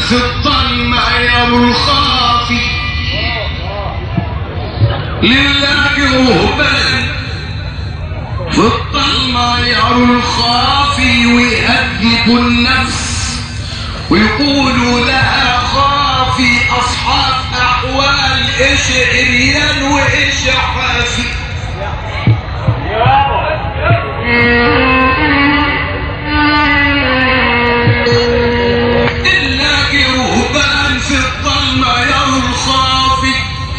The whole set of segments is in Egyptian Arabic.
في الظلمة يرى الخافي لله رهبان في الظلمة يرى الخافي ويهذب النفس ويقولوا لها خافي أصحاب أحوال إيش عريان وإيش حافي إلا رهبان في الظلمة يرى الخافي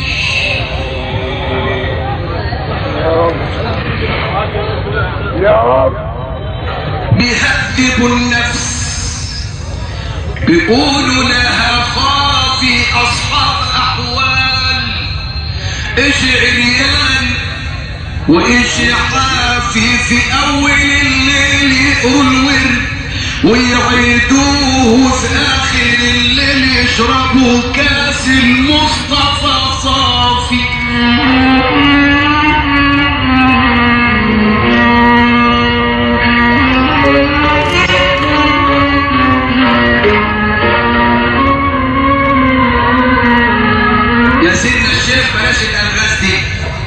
يا رب بيهذب النفس بيقولوا لها خافي أصحاب أحوال إيش عريان وإيش حافي في أول الليل يقروا الورد ويعيدوه في آخر الليل يشربوا كاس المصطفى صافي يا سيدنا الشيخ بلاش الألغاز دي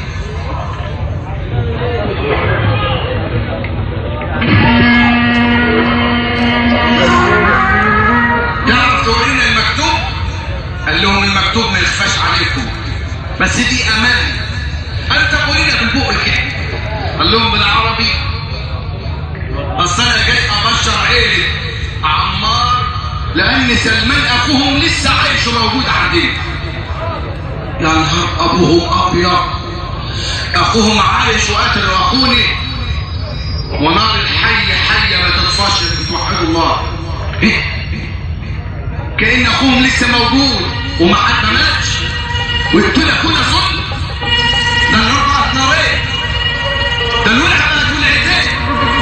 تعرف تورينا المكتوب قال لهم المكتوب ما يخفاش عليكم بس دي امان انت قولنا بالبق كده قال لهم بالعربي بس انا جاي ابشر عيلة عمار لان سلمان اخوهم لسه عايش وموجود عندنا يا نهار ابوهم ابيض اخوهم عايش وقتل اخوني ونار الحي حية ما تطفش توحدوا الله إيه؟ كأن أخوهم لسه موجود وما حد ما ماتش ويقتل أخونا ظلم ده النار بقت نارين ده الولع بقت ولعتين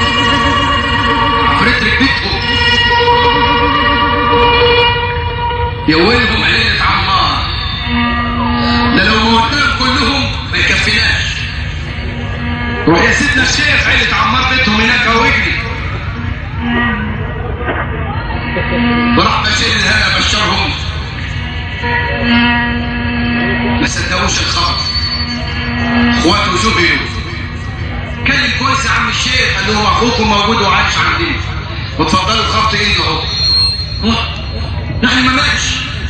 عفريت ركبتهم يا ويلهم عيلة عمار ده لو موتناهم كلهم ما يكفيناش روح يا سيدنا الشيخ عيلة عمار بيتهم هناك واجري وراح بشير الهنا بشرهم ما صدقوش الخبر اخواته ذهلوا كلم كويس يا عم الشيخ قال لهم اخوكم موجود وعايش عندنا واتفضلوا خبط ايده اهو نحن ما ماتش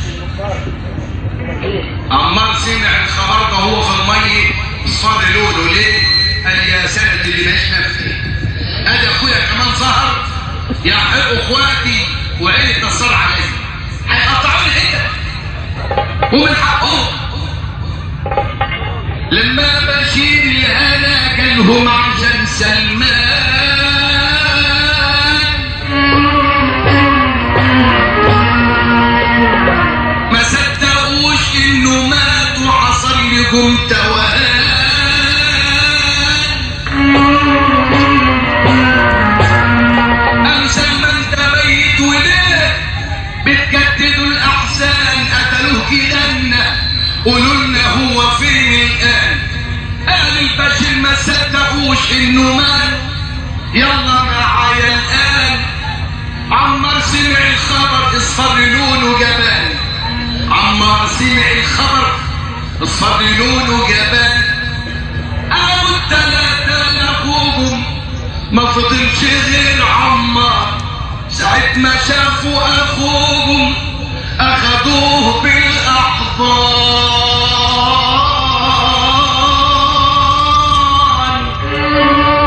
عمار سمع الخبر ده هو في الميه صار لونه ليه؟ قال يا سنة اللي بقينا فيه ادي اخويا كمان ظهر يحب اخواتي وعيلة نصر علي هيقطعوا لي حته ومن حقهم لما بشير الهنا كلهم عشان سلمان ما صدقوش انه مات وحصل لكم توهان أم سما انت ميت وليه بتجددوا الأحزان قتلوه كأنه قولوا لنا هو فين الآن قال البشر ما صدقوش إنه مات يلا معايا الآن عمار سمع الخبر اصفر لونه جبان عمار سمع الخبر اصفر لونه جبان قالوا التلاتة لأخوهم ما فضلش غير عمار ساعة ما شافوا أخوهم أخدوه بالأحضان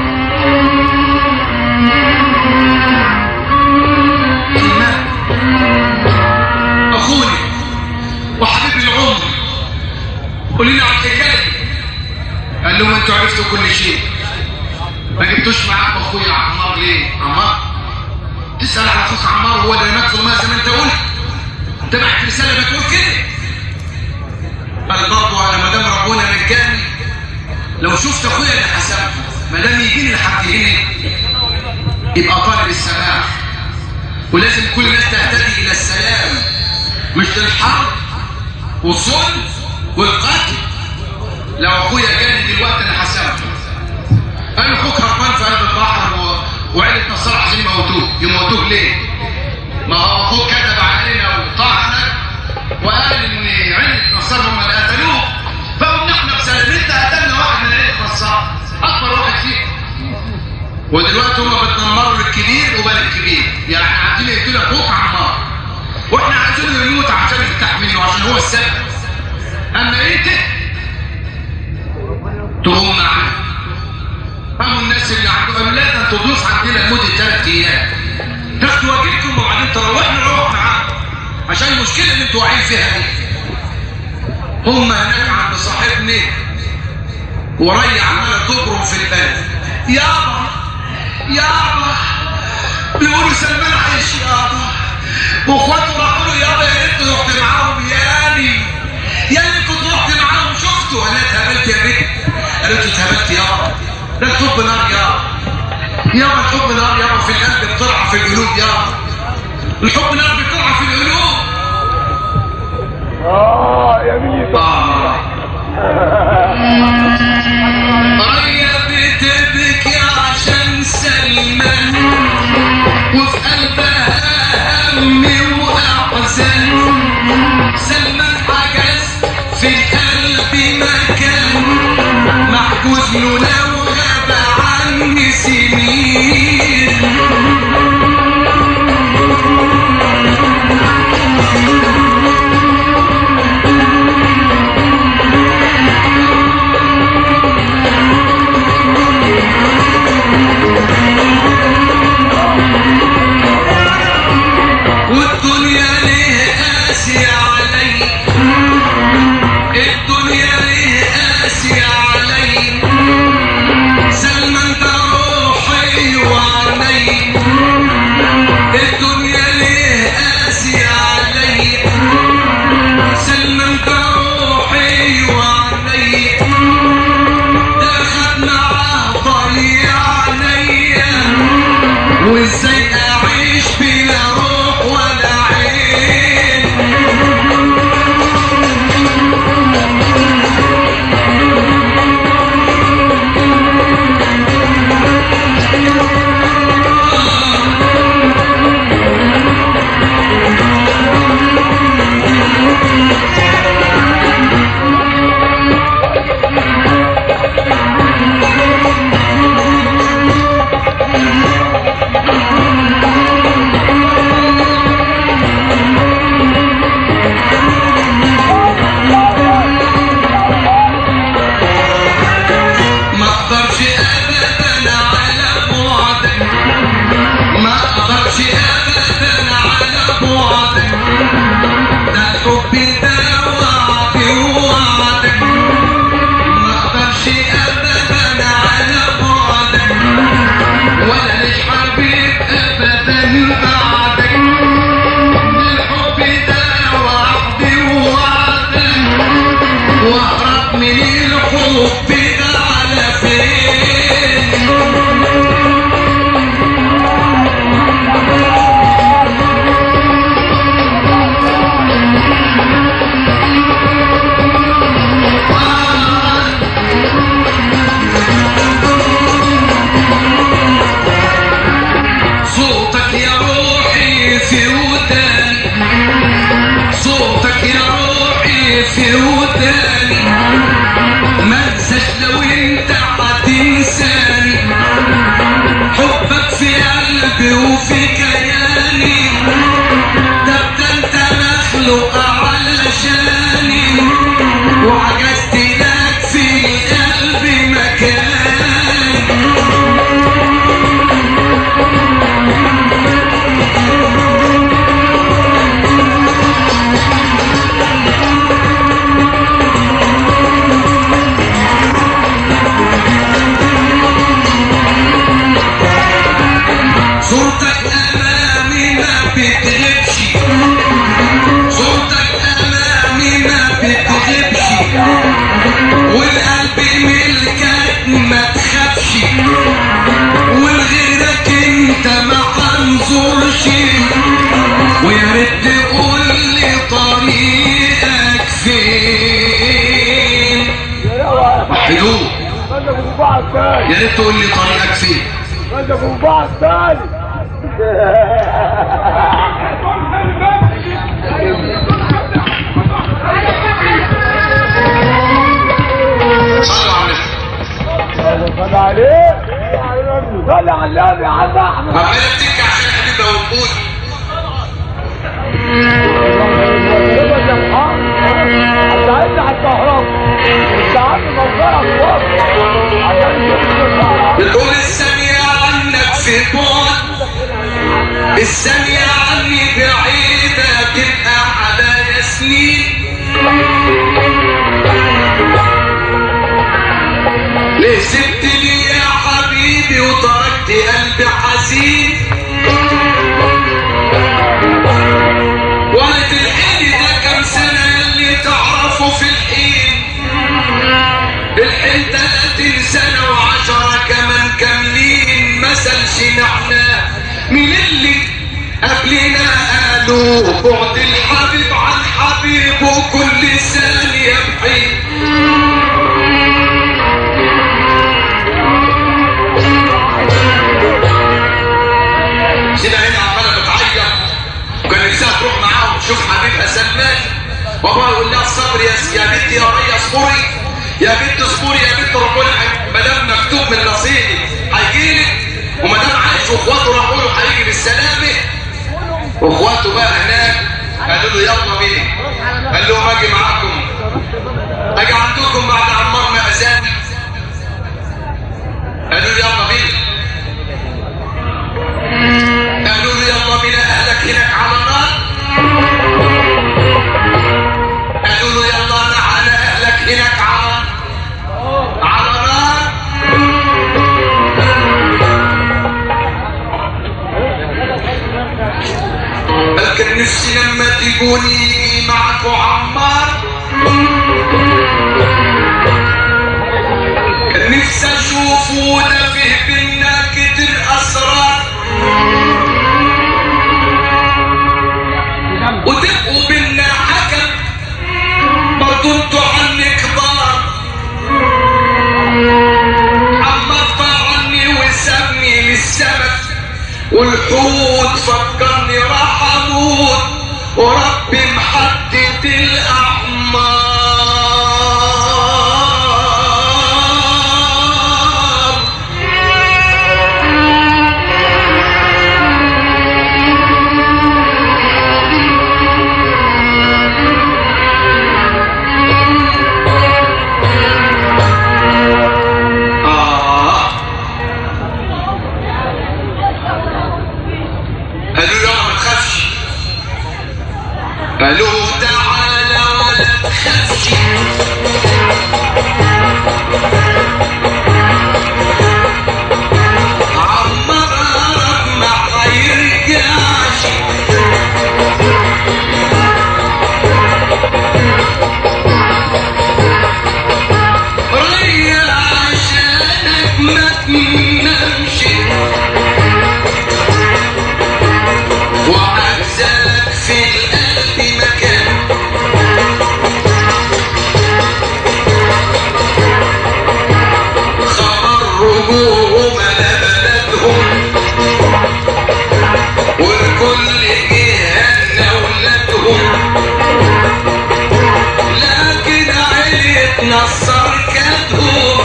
أخوني وحبيب العمر قولي لي على الحكاية قال لهم انتوا عرفتوا كل شيء ما جبتوش معاكم اخويا عمار ليه عمار تسأل على اخوك عمار هو اللي مات في الماء زي ما انت قلت انت بعت رسالة بتقول كده قال برضه انا ما دام ربنا مجاني لو شفت اخويا اللي حسبته ما دام يجيني لحد هنا يبقى طالب السماح ولازم كل الناس تهتدي الى السلام مش للحرب والظلم والقتل لو اخويا جاني دلوقتي انا حسبته قال اخوك هربان في قلب البحر و... وعيلة نصار عايزين يموتوه يموتوه ليه؟ ما هو اخوك كذب علينا ودلوقتي هما بتنمروا للكبير وبال الكبير يعني عايزين يدوا لك فوق عمار واحنا عايزينه يموت عشان يرتاح منه عشان هو السبب اما انت تقوم معاه قاموا الناس اللي عندهم لا ده انتوا ضيوف عندنا لمده ثلاث ايام تاخدوا واجبكم وبعدين تروحوا نروح معاكم عشان المشكله اللي انتوا واقعين فيها دي هم هناك عند صاحبني وريا عماله تبرم في البلد يابا يابا بيقولوا سلمان عايش يابا واخواته راحوا له يابا يا ريت رحت معاهم ياني يا اللي كنت رحت معاهم شفته انا اتهبلت يا بنت قالت له اتهبلت يابا ده الحب نار يابا يابا الحب نار يابا في القلب بترعى في القلوب يابا الحب نار بترعى في القلوب اه يا ميت آه. ريا بتبكي عشان سلمان وفي قلبها هم واحزان سلمان حجز في القلب مكان محجوز له لو غاب عني سنين والدنيا ليه قاسية علي الدنيا ليه قاسية علي سلمان ده روحي وعلي الدنيا ليه قاسية علي سلمان ده روحي وعلي ده خد معاه ضيع عليا وازاي اعيش بلا روح ولا عين ما اقدرش ابدا على بعدك ما اقدرش ابدا على بعدك ده الحب ده وعدي ووعدك ما اقدرش ابدا على بعدك ولا ليش حبيب ابدا بعدك ده الحب ده وعدي ووعدك واهرب من الحب ده على فين صوتك يا روحي في وداني صوتك يا روحي في وداني ما انساش لو انت هتنساني حبك في قلبي وفي كياني ده انت مخلوق علشاني وعجزت لك في قلبي مكان صورتك امامي ما بتغيبش صورتك امامي ما بتغيبش والقلب ملكك ما تخافش والغيرك انت ما هنزورش ويا ريت تقول لي طريقك فين وحدوه بدك وبعض تاني يا ريت تقول لي طريقك فين بدك وبعض تاني صلوا على النبي صلى عليه صلي على النبي يا عم احمد عمالة بتبكي عشان حبيبها وقود هتساعدني على الكهرباء انت عامل منظرك فوق عشان تشوف بتقول الثانية عنك في بعد الثانية عني بعيدة تبقى حدايا سنين ليه سبت لي يا حبيبي وتركت قلبي حزين وقت الحين ده كام سنة اللي تعرفه في الحين الحين تلاتين سنة وعشرة كمان كاملين مثل شنعنا من اللي قبلنا قالوا بعد الحبيب عن حبيبه كل ثانية بحين سيدة هنا عمالة بتعيط وكان نفسها تروح معاهم تشوف حبيبها سلمان وابوها يقول لها الصبر يا يا بنتي يا ريا اصبري يا بنت اصبري يا بنت ربنا ما دام مكتوب من نصيبي هيجيلك وما دام عايش واخواته راحوا له هيجي بالسلامه واخواته بقى هناك قالوا له يلا بينا قال لهم اجي معاكم اجي عندكم بعد عمار ما اذان قالوا له يلا بينا قالوا له يلا بينا اهلك هناك على نار قالوا له يلا انا على اهلك هناك على على نار قال كان نفسي لما تجوني معكوا عمار كان نفسي اشوفه ده فيه بينا كتير اسرار وتبقوا بينا حكم برضو انتوا عني كبار اما عني وسابني للسمك والحوت فكرني راح اموت وربي محدد الاعمار آه قالوا له ما تخافش قالوا تعالى ولا تخافش عمرك ما هيرجعش ريا عشانك ما تنامش وعزلك في القلب مكان خبر رجوعهم على بلدهم والكل جهة ولادهم لكن عيلة نصر كاتهم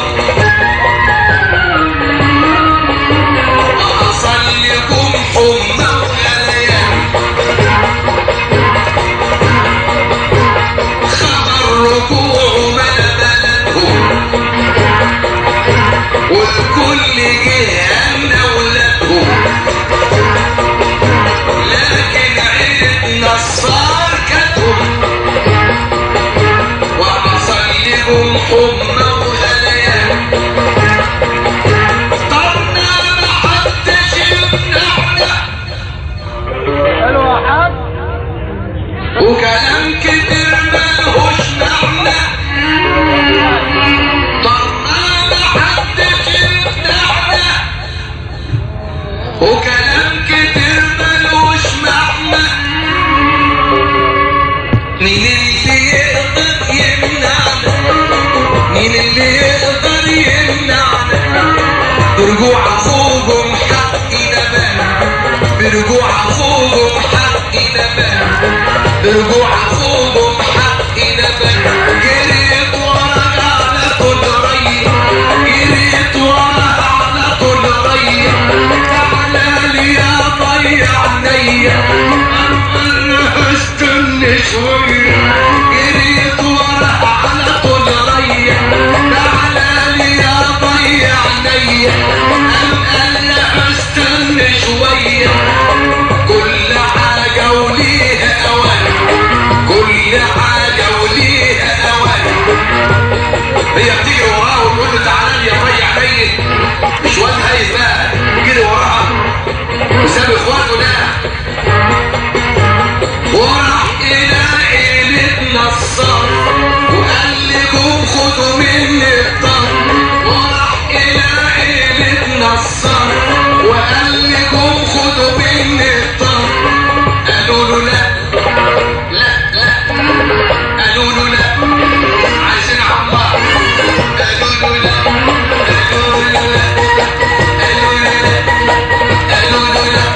أصلكم حمى وغليان خبر ركوع ما بلدهم والكل جهة ولادهم لكن عيلة نصار كاتهم وحصل لهم حمى وغليان طرنا ما حدش يمنعنا حلو يا حاج وكلام كتير ملهوش معنى طرنا ما حدش يمنعنا وكلام كتير ملهوش معنى مين اللي يقدر يمنعنا مين اللي يقدر يمنعنا برجوع اخوهم حقنا بان برجوع اخوهم حقنا بان برجوع اخوهم حقنا بان جريت ورا على كل ري جريت ورا على كل ري عليا كل حاجة وليها أوان كل حاجة وليها أوان هي بتيجي وراه وتقول له تعالى لي يا ضيع ميت مش واد هايف بقى جري وراها وساب اخواته ده وراح الى عيلة نصار وقال لكم خدوا مني الطر وراح الى عيلة نصار وقال لكم خدوا مني الطر قالوا له لا لا لا قالوا له لا عايزين عمار قالوا له لا قالوا له لا قالوا له لا قالوا له لا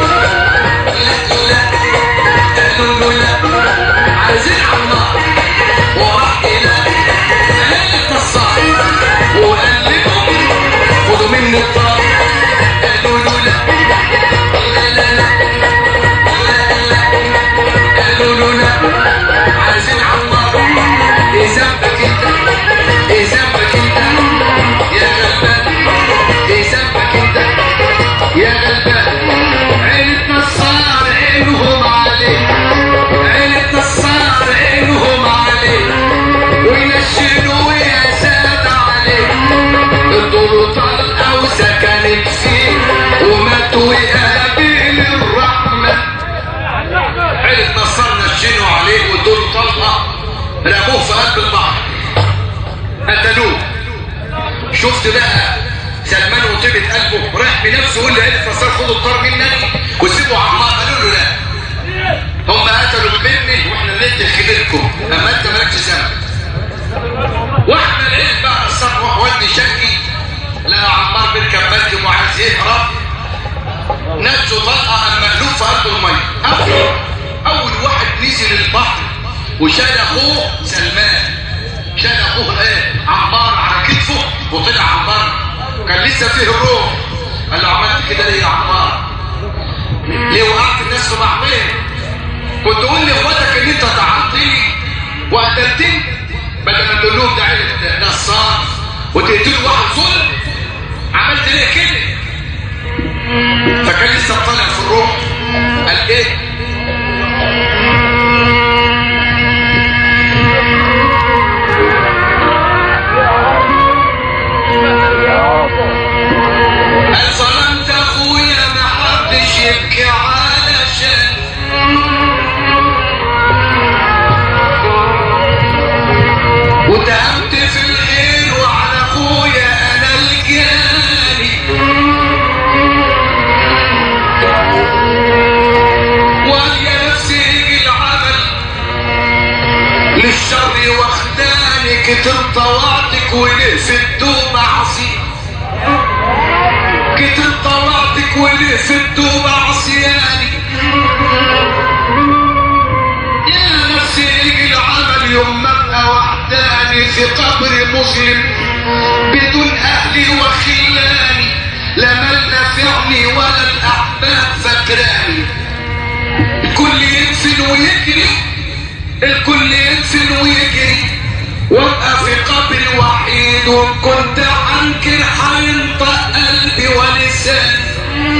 لا لا قالوا له لا عايزين عمار وراح الى عيلة نصار وقال لكم خدوا مني الطار قالوا له لا لا لا لا لا لا قالوا له لا عايزين عمار ايه ذنبك انت ايه ذنبك انت يا غلبان ايه ذنبك انت يا غلبان عيلة نصار عينهم عليك عيلة نصار عينهم عليك وينشنوا يا ساد عليك الدور طلقة وسكنت فيه وماتوا يقابل الرحمة عيلة نصار نشنوا عليه وادوا طلقة رموه في قلب البحر قتلوه شفت بقى سلمان وطيبة قلبه راح بنفسه يقول لعيلة نصار خدوا الطار منك وسيبوا عمار قالوا له لا هم قتلوا مني واحنا ندي كبيركم اما انت مالكش ذنب واحنا العيل بقى نصار ودي شكي لقى عمار بيركب مركب وعايز يهرب نفسه طلقه قام مقلوب في قلب الميه اول اول واحد نزل البحر وشال اخوه سلمان شال اخوه ايه عمار على كتفه وطلع عمار كان لسه فيه الروح قال له عملت كده ليه يا عمار ليه وقعت الناس في بعضين كنت قول لاخواتك ان انت طعنتني وقتلتني بدل ما تقول لهم ده عيله نصار وتقتلوا واحد ظلم عملت ليه كده فكان لسه طالع في الروح قال ايه قال ظلمت اخويا ما حدش يبكي علشان وتهمت في الخير وعلى اخويا انا الجاني وقال يا نفسي يجي العمل للشر واخداني كتر طوعتك وليه في الدوم عصير كتر طلعتك وليه في الدوب عصياني يا نفسي يجي العمل يوم ما ابقى وحداني في قبر مظلم بدون اهلي وخلاني لا مال نافعني ولا الاحباب فاكراني الكل يدفن ويجري الكل يدفن ويجري وابقى في قبر وحيد وان كنت انكر هينطق قلبي ولساني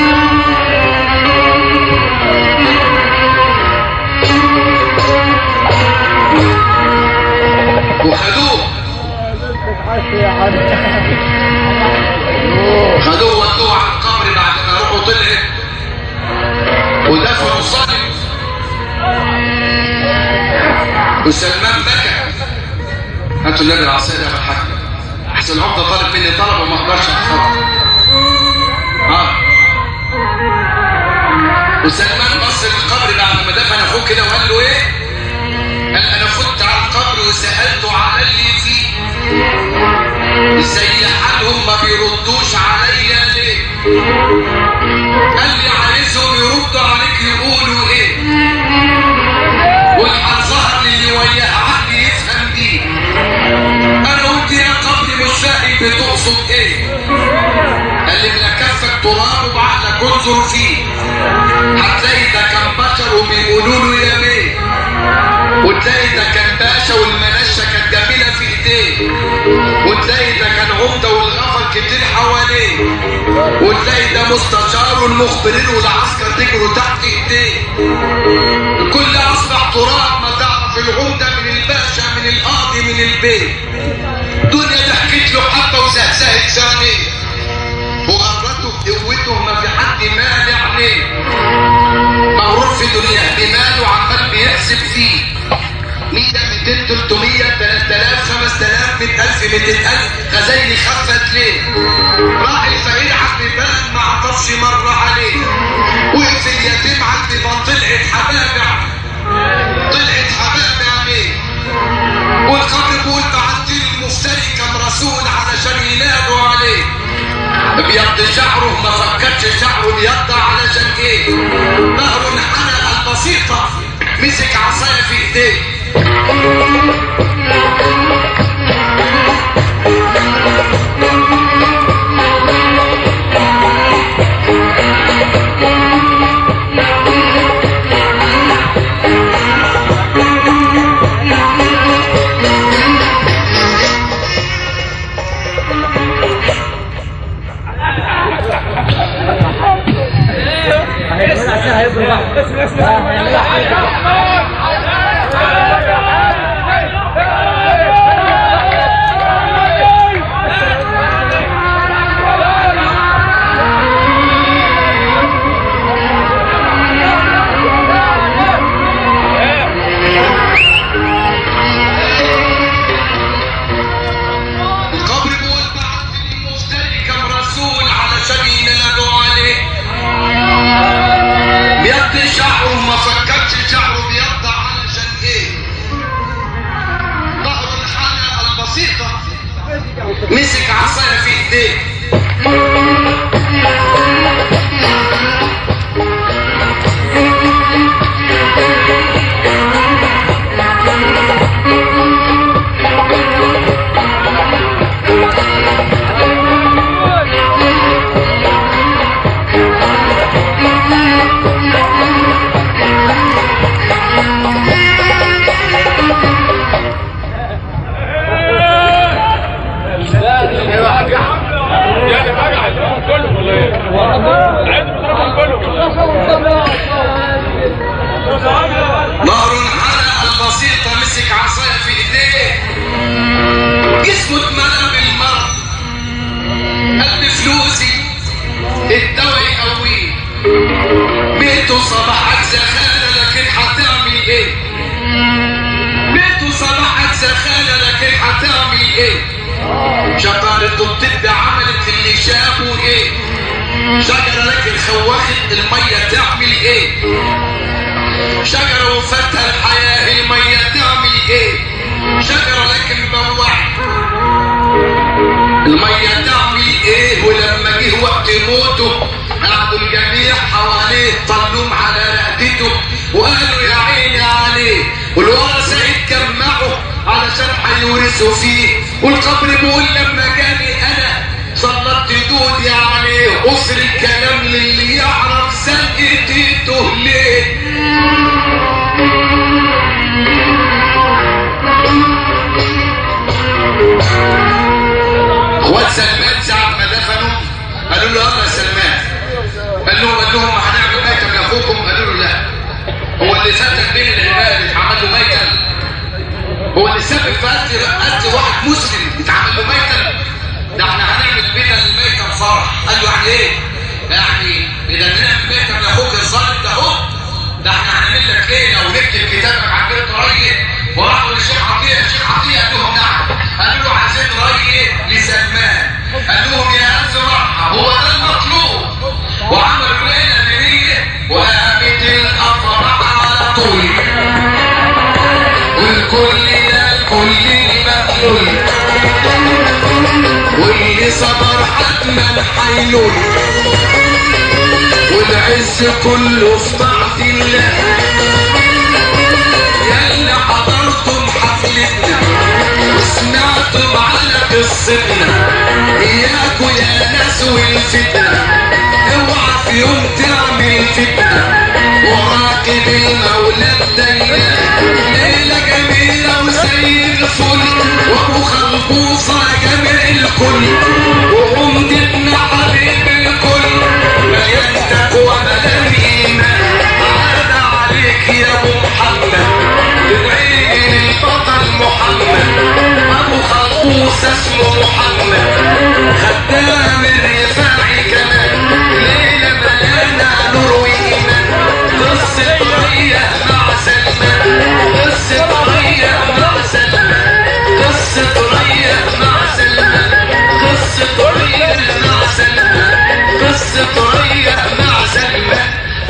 وخدوه خدوه ودوه على القبر بعد ما روحه طلعت ودفنوا صلب وسلمان بكى هاتوا النبي العصير يا الحاج احسن عمده طالب مني طلب وما اقدرش احفظه اه وسلمان بص للقبر بعد ما دفن اخوه كده وقال له ايه قال انا فت على القبر وسالته على اللي فيه ازاي حالهم ما بيردوش عليا ليه قال لي عايزهم يردوا عليك يقولوا ايه والحال ظهر لي اللي وياه عقلي يفهم دي انا قلت يا قبري مش فاهم بتقصد ايه قال لي من كفك تراب وبعقلك انظر فيه هتلاقي ده كان بشر وبيقولوا له يا بيه وتلاقي ده كان باشا والمنشة كانت جميلة في ايديه وتلاقي ده كان عمدة والغفل كتير حواليه وتلاقي ده مستشار والمخبرين والعسكر تجروا تحت ايديه الكل اصبح تراب ما تعرف العمده من الباشا من القاضي من البيت الدنيا ضحكت له حبه وزهزهت ثانيه وغرته بقوته ما في حد مال عليه مغرور في دنيا بماله عمال بيحسب فيه 100 200 300 3000 5000 100000 200000 غزايلي خفت ليه راح الفقير على البيبان ما عطفش مره عليه وقف اليتيم على البيبان طلعت حبابع طلعت حبابع عليه والقبر بيقول بعت المفتري كان رسول علشان ينادوا عليه بيض شعره ما فكرش شعره بيض علشان ايه نهر انحنى البسيطة مسك عصاية في ايديه القبر بيقول بعت المفتري كان رسول علشان ينادوا عليه بيض شعره ما فكرش شعره بيض علشان ايه ظهر الحالة البسيطة مسك عصاية في ايديه يعني بقى عايزين كلهم ولا ايه؟ عايزين نضربهم كلهم نهر حلق البسيطة مسك عصاية في ايديه جسمه اتملى بالمرض قد فلوسي الدواء يقويه بيته صباحك زخانة لكن هتعمل ايه بيته صباحك زخانة لكن هتعمل ايه شطارة الطب عملت اللي شافوا ايه شجرة لكن خوخت المية تعمل ايه شجرة وفتها الحياة المية تعمل ايه شجرة لكن بوحت المية تعمل ايه ولما جه وقت موته قعدوا الجميع حواليه طلوم على رقبته وقالوا يا عيني عليه والورثة اتجمعوا علشان هيورثوا فيه والقبر بيقول لما جاني انا سلطت دودي عليه قصر الكلام للي يعرف سلقته ليه اخوات سلمان ساعة ما دفنوا قالوا له يلا يا سلمان قال لهم قال لهم هنعمل ميتم لاخوكم قالوا له لا هو اللي فتن بين العباد اتعمل له ميتم هو اللي سبب في قتل قتل واحد مسلم اتعمل له ميتم ده احنا هنعمل بينا الميتم فرح قال له يعني ايه؟ يعني اذا نعمل ميتم لاخوك الظالم ده اهو ده احنا هنعمل لك ليله ونكتب كتابك على البيت ري وراحوا للشيخ عطيه الشيخ عطيه قال لهم نعم قالوا له عايزين ري لسلمان قال لهم يا ازرع هو ده المطلوب وعملوا ليله دينيه وقامت الافراح على طول والكل ده الكل المقلول واللي صبر حتما حيلول والعز كله في طاعة الله يا اللي حضرتم حفلتنا وسمعتم على قصتنا اياكوا يا ناس والفتنة اوعى في يوم تعمل فتنة وراقب المولى الديان ليلة جميلة وزي الفل وابو خلبوصة جميع الكل وهم موسى اسمه محمد خدام الرفاق